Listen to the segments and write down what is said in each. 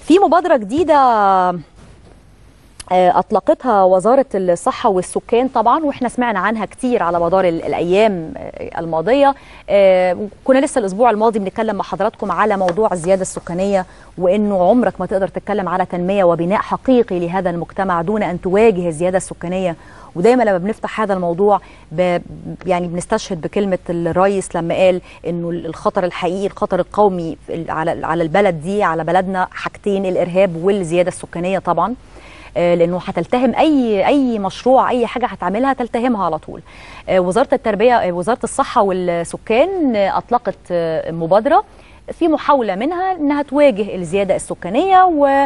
في مبادرة جديدة آه، أطلقتها وزارة الصحة والسكان طبعا وإحنا سمعنا عنها كتير على مدار ال- الأيام آه، الماضية آه، كنا لسه الأسبوع الماضي بنتكلم مع حضراتكم على موضوع الزيادة السكانية وإنه عمرك ما تقدر تتكلم على تنمية وبناء حقيقي لهذا المجتمع دون أن تواجه الزيادة السكانية ودايما لما بنفتح هذا الموضوع ب... يعني بنستشهد بكلمه الرئيس لما قال انه الخطر الحقيقي الخطر القومي في ال- على على البلد دي على بلدنا حاجتين الارهاب والزياده السكانيه طبعا آه، لانه هتلتهم اي اي مشروع اي حاجه هتعملها تلتهمها على طول آه، وزاره التربيه آه، وزاره الصحه والسكان آه، اطلقت آه، مبادره في محاولة منها أنها تواجه الزيادة السكانية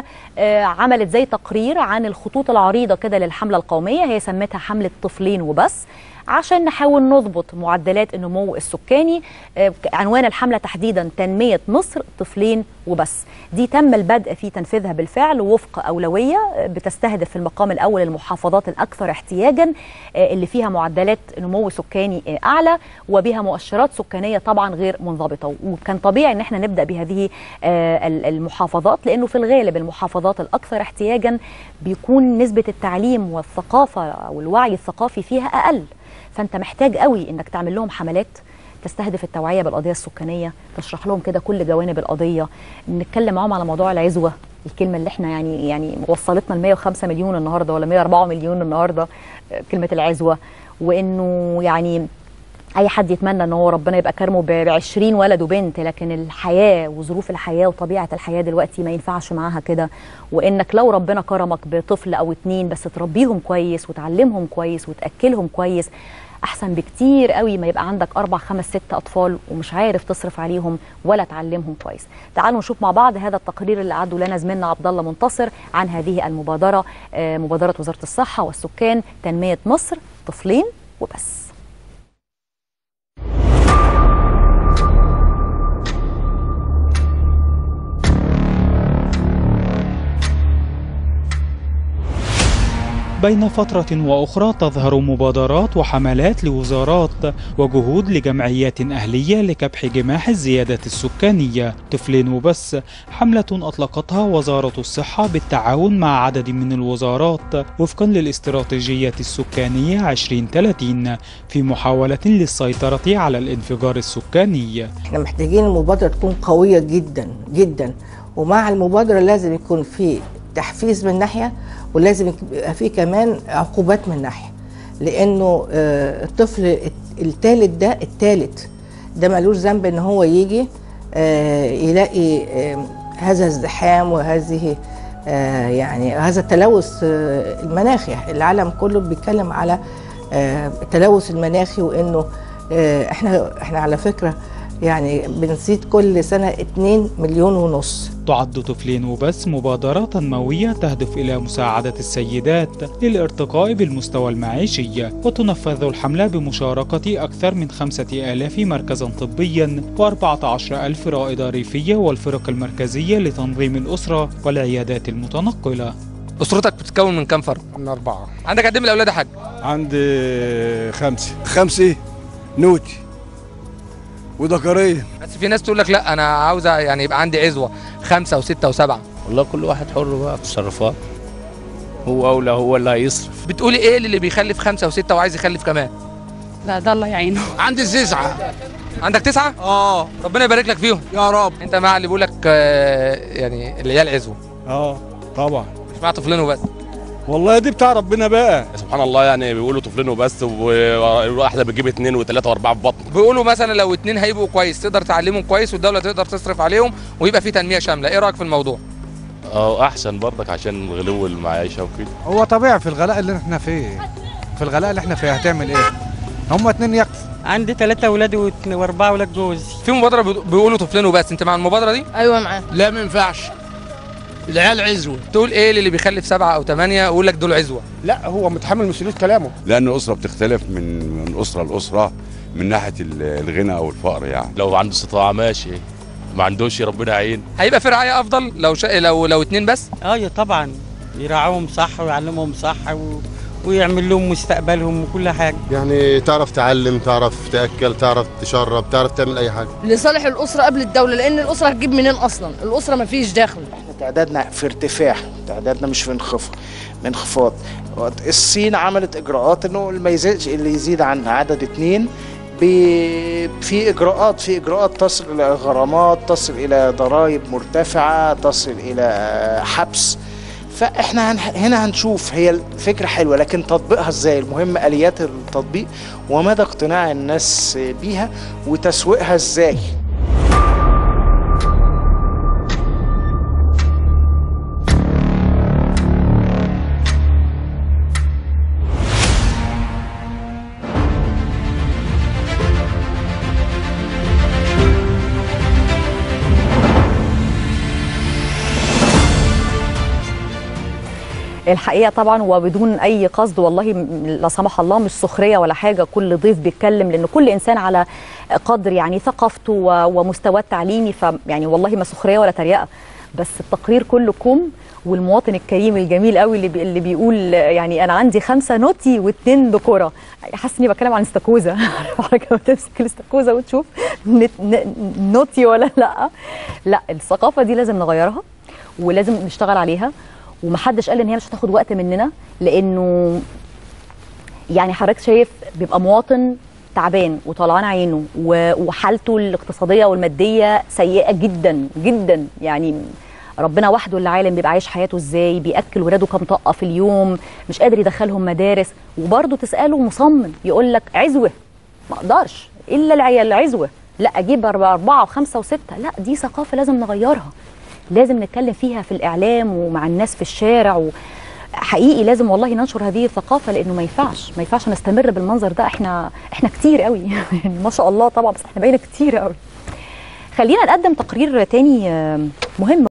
وعملت زي تقرير عن الخطوط العريضة كده للحملة القومية هي سمتها حملة طفلين وبس عشان نحاول نضبط معدلات النمو السكاني آه، عنوان الحملة تحديدا تنمية مصر طفلين وبس دي تم البدء في تنفيذها بالفعل وفق أولوية آه، بتستهدف في المقام الأول المحافظات الأكثر احتياجا آه، اللي فيها معدلات نمو سكاني آه، أعلى وبها مؤشرات سكانية طبعا غير منضبطة وكان طبيعي ان احنا نبدأ بهذه آه، ال- المحافظات لأنه في الغالب المحافظات الأكثر احتياجا بيكون نسبة التعليم والثقافة والوعي الثقافي فيها أقل فأنت محتاج قوي انك تعمل لهم حملات تستهدف التوعية بالقضية السكانية تشرح لهم كده كل جوانب القضية نتكلم معاهم على موضوع العزوة الكلمة اللي احنا يعني يعني وصلتنا ل 105 مليون النهارده ولا 104 مليون النهارده آه، كلمة العزوة وانه يعني اي حد يتمنى ان هو ربنا يبقى كرمه ب 20 ولد وبنت لكن الحياه وظروف الحياه وطبيعه الحياه دلوقتي ما ينفعش معاها كده وانك لو ربنا كرمك بطفل او اتنين بس تربيهم كويس وتعلمهم كويس وتاكلهم كويس احسن بكتير قوي ما يبقى عندك اربع خمس ست اطفال ومش عارف تصرف عليهم ولا تعلمهم كويس تعالوا نشوف مع بعض هذا التقرير اللي عدوا لنا زميلنا عبد الله منتصر عن هذه المبادره آه، مبادره وزاره الصحه والسكان تنميه مصر طفلين وبس بين فترة وأخرى تظهر مبادرات وحملات لوزارات وجهود لجمعيات أهلية لكبح جماح الزيادة السكانية طفلين وبس حملة أطلقتها وزارة الصحة بالتعاون مع عدد من الوزارات وفقا للاستراتيجية السكانية 2030 في محاولة للسيطرة على الانفجار السكاني احنا محتاجين المبادرة تكون قوية جدا جدا ومع المبادرة لازم يكون في تحفيز من ناحية ولازم يبقى في كمان عقوبات من ناحية لأنه آه، الطفل الثالث ده الثالث ده ملوش ذنب ان هو يجي آه، يلاقي آه، هذا الزحام وهذه آه، يعني هذا التلوث آه، المناخي العالم كله بيتكلم على آه، التلوث المناخي وانه آه، احنا احنا على فكره يعني بنزيد كل سنه 2 مليون ونص تعد طفلين وبس مبادرة تنموية تهدف إلى مساعدة السيدات للارتقاء بالمستوى المعيشي وتنفذ الحملة بمشاركة أكثر من خمسة آلاف مركزا طبيا و14 ألف رائدة ريفية والفرق المركزية لتنظيم الأسرة والعيادات المتنقلة اسرتك بتتكون من كام فرد؟ من أربعة عندك قد ايه من الاولاد يا حاج؟ عندي خمسة خمسة نوتي وذكرية بس في ناس تقول لك لا انا عاوزه يعني يبقى عندي عزوه خمسه وسته وسبعه والله كل واحد حر بقى في التصرفات هو أولى هو اللي هيصرف بتقولي ايه اللي بيخلف خمسه وسته وعايز يخلف كمان؟ لا ده الله يعينه عندي تسعة عندك تسعه؟ اه ربنا يبارك لك فيهم يا رب انت مع اللي بيقول لك آه، يعني العيال عزوه اه طبعا مش مع طفلين وبس والله دي بتاع ربنا بقى سبحان الله يعني بيقولوا طفلين وبس وواحده بتجيب اثنين وثلاثه واربعه في بطن بيقولوا مثلا لو اتنين هيبقوا كويس تقدر تعلمهم كويس والدوله تقدر تصرف عليهم ويبقى في تنميه شامله ايه رايك في الموضوع؟ اه احسن برضك عشان غلو المعيشه وكده هو طبيعي في الغلاء اللي احنا فيه في الغلاء اللي احنا فيه هتعمل ايه هما اتنين يكفوا عندي ثلاثة أولاد واتن- وأربعة أولاد جوزي في مبادره بيقو- بيقولوا طفلين وبس انت مع المبادره دي؟ ايوه معاه لا ما ينفعش العيال عزوة تقول ايه اللي بيخلف سبعه او ثمانيه ويقول لك دول عزوه؟ لا هو متحمل مسؤولية كلامه لأن الأسرة بتختلف من من أسرة لأسرة من ناحية ال- الغنى أو الفقر يعني لو عنده استطاعه ماشي ما عندوش ربنا يعين هيبقى في رعايه افضل لو شا... لو لو اتنين بس أيوة طبعا يراعوهم صح ويعلمهم صح و... ويعمل لهم مستقبلهم وكل حاجة يعني تعرف تعلم تعرف تاكل تعرف تشرب تعرف تعمل اي حاجه لصالح الاسره قبل الدوله لان الاسره هتجيب منين اصلا الاسره ما فيش دخل احنا تعدادنا في ارتفاع تعدادنا مش في انخفاض انخفاض الصين عملت اجراءات انه اللي ما يزيدش اللي يزيد عن عدد اتنين ب- في اجراءات في اجراءات تصل الى غرامات تصل الى ضرائب مرتفعه تصل الى حبس فاحنا هن هنا هنشوف هي الفكره حلوه لكن تطبيقها ازاي المهم اليات التطبيق ومدى اقتناع الناس بيها وتسويقها ازاي الحقيقه طبعا وبدون اي قصد والله م- لا سمح الله مش سخريه ولا حاجه كل ضيف بيتكلم لان كل انسان على قدر يعني ثقافته و- ومستواه التعليمي فيعني والله ما سخريه ولا تريقه بس التقرير كله كوم والمواطن الكريم الجميل قوي اللي, بي اللي بيقول يعني انا عندي خمسه نوتي واثنين بكره حاسس اني بتكلم عن استاكوزا حضرتك لما تمسك الاستاكوزا وتشوف نت- ن- نوتي ولا لا لا الثقافه دي لازم نغيرها ولازم نشتغل عليها ومحدش قال ان هي مش هتاخد وقت مننا لانه يعني حضرتك شايف بيبقى مواطن تعبان وطلعان عينه و- وحالته الاقتصاديه والماديه سيئه جدا جدا يعني ربنا وحده اللي عالم بيبقى عايش حياته ازاي بياكل ولاده كام طاقه في اليوم مش قادر يدخلهم مدارس وبرضه تساله مصمم يقول لك عزوه ما اقدرش الا العيال العزوه لا اجيب أربعة, أربعة وخمسة وستة لا دي ثقافة لازم نغيرها لازم نتكلم فيها في الإعلام ومع الناس في الشارع و... حقيقي لازم والله ننشر هذه الثقافة لأنه ما ينفعش ما ينفعش نستمر بالمنظر ده احنا احنا كتير قوي يعني ما شاء الله طبعا بس احنا بقينا كتير قوي خلينا نقدم تقرير تاني آه، مهم